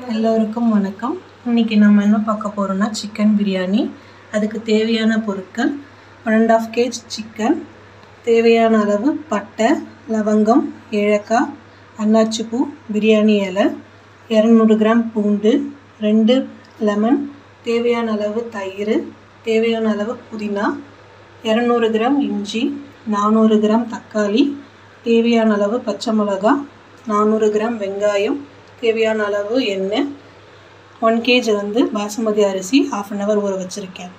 எல்லோருக்கும் வணக்கம் இன்னைக்கு நம்ம என்ன பார்க்க போகிறோம்னா சிக்கன் பிரியாணி அதுக்கு தேவையான பொருட்கள் one and half KG chicken தேவையான அளவு பட்டை லவங்கம் ஏலக்காய் அன்னாச்சிப்பூ பிரியாணி இலை இரநூறு கிராம் பூண்டு ரெண்டு லெமன் தேவையான அளவு தயிர் தேவையான அளவு புதினா இரநூறு கிராம் இஞ்சி நானூறு கிராம் தக்காளி தேவையான அளவு பச்சை மிளகா நானூறு கிராம் வெங்காயம் தேவையான அளவு எண்ணெய் ஒன் கேஜி வந்து பாசுமதி அரிசி ஆஃப் அன் ஹவர் ஊற வச்சுருக்கேன்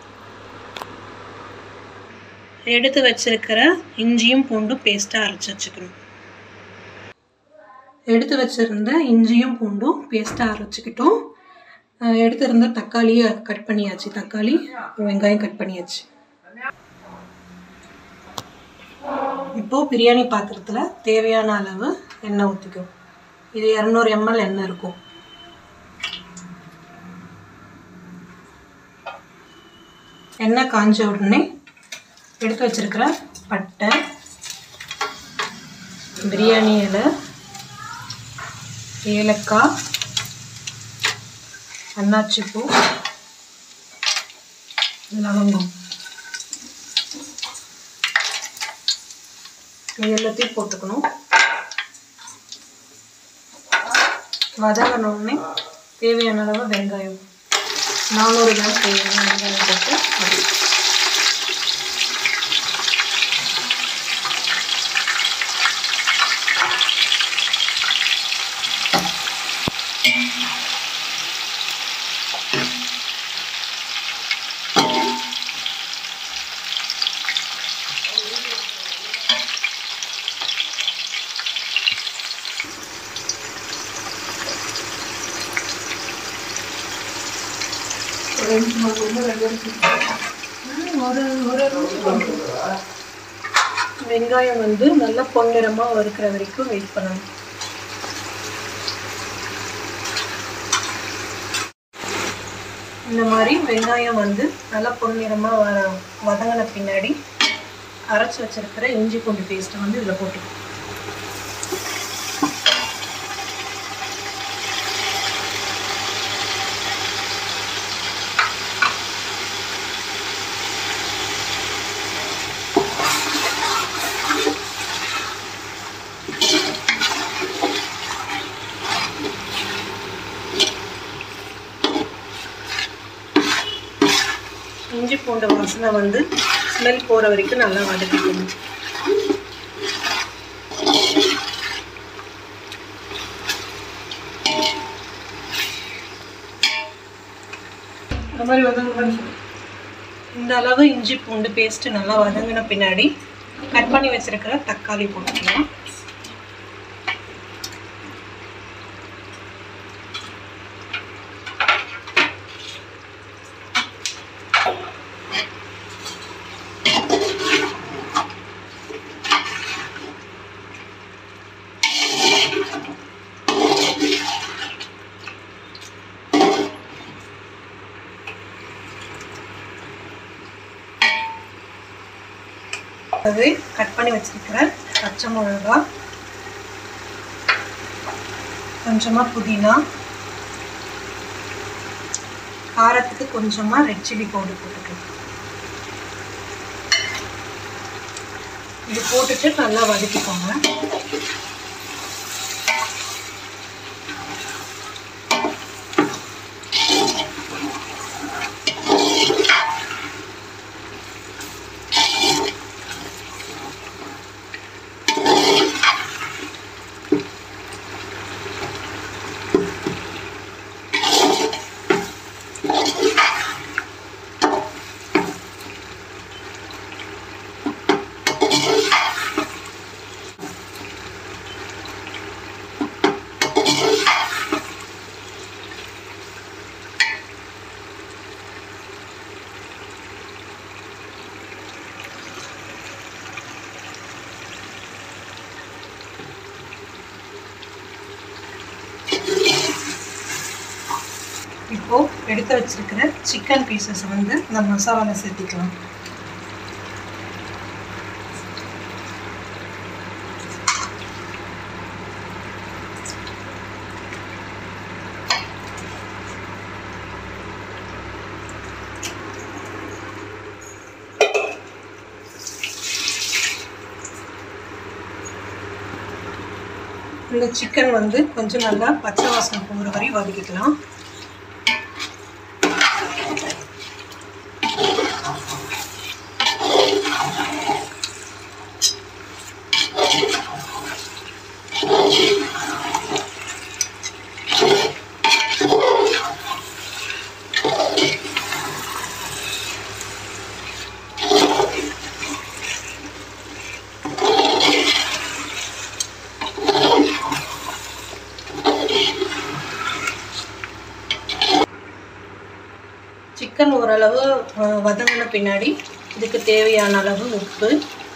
எடுத்து வச்சிருக்கிற இஞ்சியும் பூண்டும் பேஸ்ட்டாக அரைச்சி வச்சுக்கணும் எடுத்து வச்சுருந்த இஞ்சியும் பூண்டும் பேஸ்ட்டாக அரைச்சிக்கிட்டோம் அஹ் எடுத்திருந்த தக்காளியை கட் பண்ணியாச்சு தக்காளி வெங்காயம் கட் பண்ணியாச்சு இப்போது பிரியாணி பாத்திரத்தில் தேவையான அளவு எண்ணெய் ஊற்றிக்கும் இது இரநூறு எம்எல் எண்ணெய் இருக்கும் எண்ணெய் காஞ்ச உடனே எடுத்து வச்சிருக்கிற பட்டை பிரியாணி இலை ஏலக்காய் அன்னாச்சிப்பூ லவங்கம் இது எல்லாத்தையும் போட்டுக்கணும் வதங்கினோடனே தேவையான அளவு வெங்காயம் நானூறு கிராம் தேவையான வெங்காயம் போட்டு வதக்கி ஒரு ஒரு வெங்காயம் வந்து நல்லா பொன்னிறமாக வறுக்கிற வரைக்கும் வெயிட் பண்ணணும் இந்த மாதிரி வெங்காயம் வந்து நல்லா பொன்னிறமாக வ வதங்கின பின்னாடி அரைச்சி வச்சிருக்கிற இஞ்சி பூண்டு பேஸ்ட்டை வந்து இதில் போட்டுக்கணும் இஞ்சி பூண்டு வாசனை வந்து ஸ்மெல் போகிற வரைக்கும் நல்லா வதக்கிக்கணும் இந்த மாதிரி வதங்க இந்த அளவு இஞ்சி பூண்டு பேஸ்ட்டு நல்லா வதங்கின பின்னாடி கட் பண்ணி வச்சிருக்கிற தக்காளி போட்டுக்கலாம் அது கட் பண்ணி வச்சிருக்கிற பச்சை மிளகா கொஞ்சமாக புதினா காரத்துக்கு கொஞ்சமாக ரெட் சில்லி பவுடர் போட்டுக்கலாம் இது போட்டுட்டு நல்லா வதக்கிக்கோங்க இப்போ எடுத்து வச்சிருக்கிற சிக்கன் பீசஸ் வந்து இந்த மசாலாவில் சேர்த்திக்கலாம் இந்த சிக்கன் வந்து கொஞ்சம் நல்லா பச்சை வாசனை போகிற வரை வதக்கிக்கலாம் சிக்கன் ஓரளவு அஹ், வதங்கின பின்னாடி இதுக்கு தேவையான அளவு உப்பு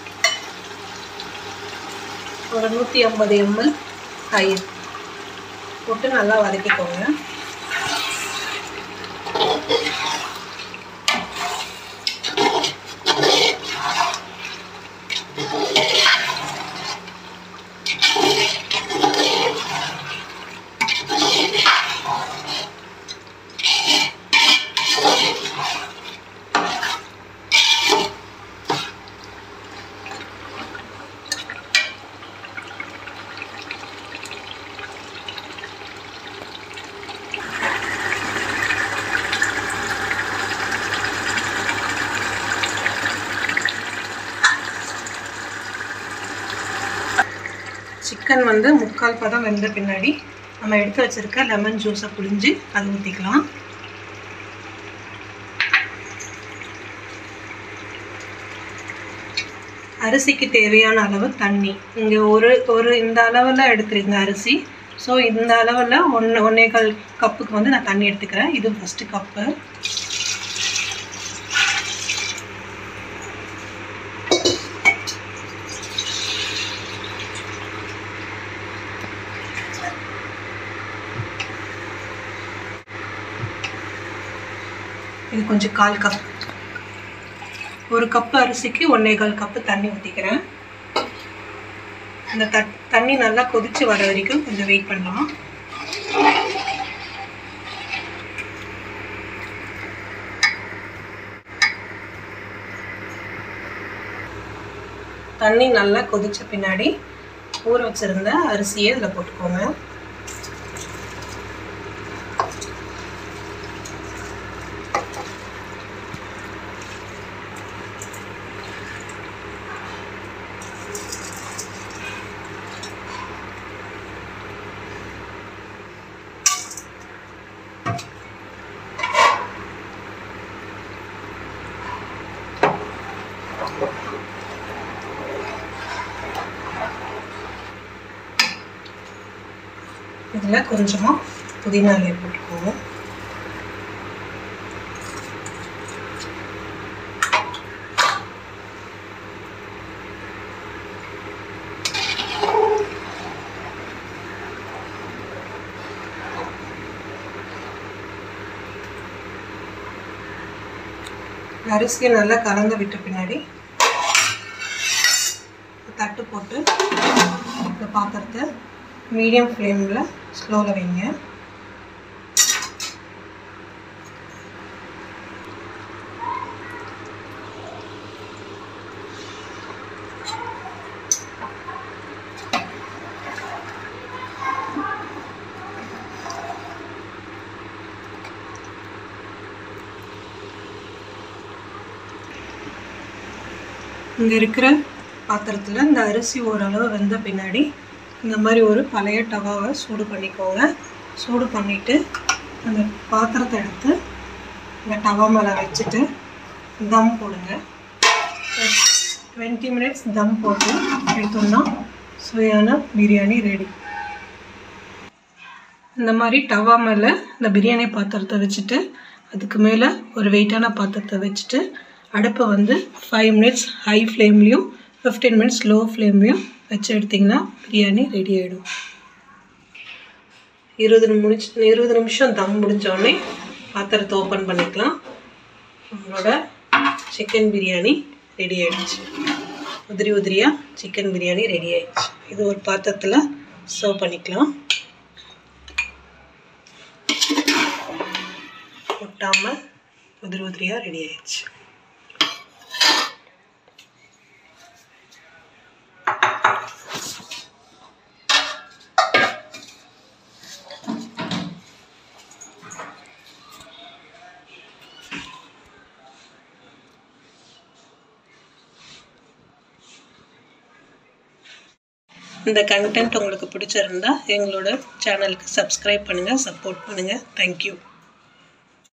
ஒரு நூற்றி ஐம்பது எம்எல் தயிர் போட்டு நல்லா வதக்கிக்கோங்க சிக்கன் வந்து முக்கால் பதம் வெந்த பின்னாடி நம்ம எடுத்து வச்சிருக்க லெமன் ஜூஸை புழிஞ்சு அதை ஊற்றிக்கலாம் அரிசிக்கு தேவையான அளவு தண்ணி இங்கே ஒரு ஒரு இந்த அளவில் எடுக்கிறீங்க அரிசி ஸோ இந்த அளவில் ஒன்று ஒன்றே கால் கப்புக்கு வந்து நான் தண்ணி எடுத்துக்கிறேன் இது ஃபஸ்ட்டு கப்பு இது கொஞ்சம் கால் கப் ஒரு கப்பு அரிசிக்கு ஒன்றே கால் கப்பு தண்ணி ஊற்றிக்கிறேன் இந்த தட் தண்ணி நல்லா கொதிச்சு வர வரைக்கும் கொஞ்சம் வெயிட் பண்ணலாம் தண்ணி நல்லா கொதிச்ச பின்னாடி ஊற வச்சிருந்த அரிசியை இதில் போட்டுக்கோங்க இதில் கொஞ்சமாக புதினா இலை போட்டுக்கோங்க அரிசியை நல்லா கலந்து விட்ட பின்னாடி தட்டு போட்டு இந்த பாத்திரத்தை மீடியம் ஃப்ளேமில் ஸ்லோவில் வைங்க இங்கே இருக்கிற பாத்திரத்தில் இந்த அரிசி ஓரளவு வெந்த பின்னாடி இந்த மாதிரி ஒரு பழைய டவாவை சூடு பண்ணிக்கோங்க சூடு பண்ணிவிட்டு அந்த பாத்திரத்தை எடுத்து இந்த டவா மேலே வச்சுட்டு தம் போடுங்க டுவெண்ட்டி மினிட்ஸ் தம் போட்டு எடுத்தோம்னா சுவையான பிரியாணி ரெடி இந்த மாதிரி டவா மேலே இந்த பிரியாணி பாத்திரத்தை வச்சுட்டு அதுக்கு மேலே ஒரு வெயிட்டான பாத்திரத்தை வச்சுட்டு அடுப்பை வந்து ஃபைவ் மினிட்ஸ் ஹை ஃப்ளேம்லேயும் ஃபிஃப்டீன் மினிட்ஸ் லோ ஃப்ளேம்லேயும் வச்சு எடுத்திங்கன்னா பிரியாணி ரெடி ஆகிடும் இருபது முடிச்சு இருபது நிமிஷம் தம் முடிஞ்சோடனே பாத்திரத்தை ஓப்பன் பண்ணிக்கலாம் உங்களோட சிக்கன் பிரியாணி ரெடி ஆயிடுச்சு உதிரி உதிரியாக சிக்கன் பிரியாணி ரெடி ஆயிடுச்சு இது ஒரு பாத்திரத்தில் சர்வ் பண்ணிக்கலாம் ஒட்டாமல் உதிரி உதிரியாக ரெடி ஆயிடுச்சு இந்த கண்டென்ட் உங்களுக்கு பிடிச்சிருந்தா எங்களோட சேனலுக்கு சப்ஸ்கிரைப் பண்ணுங்கள் சப்போர்ட் பண்ணுங்கள் தேங்க்யூ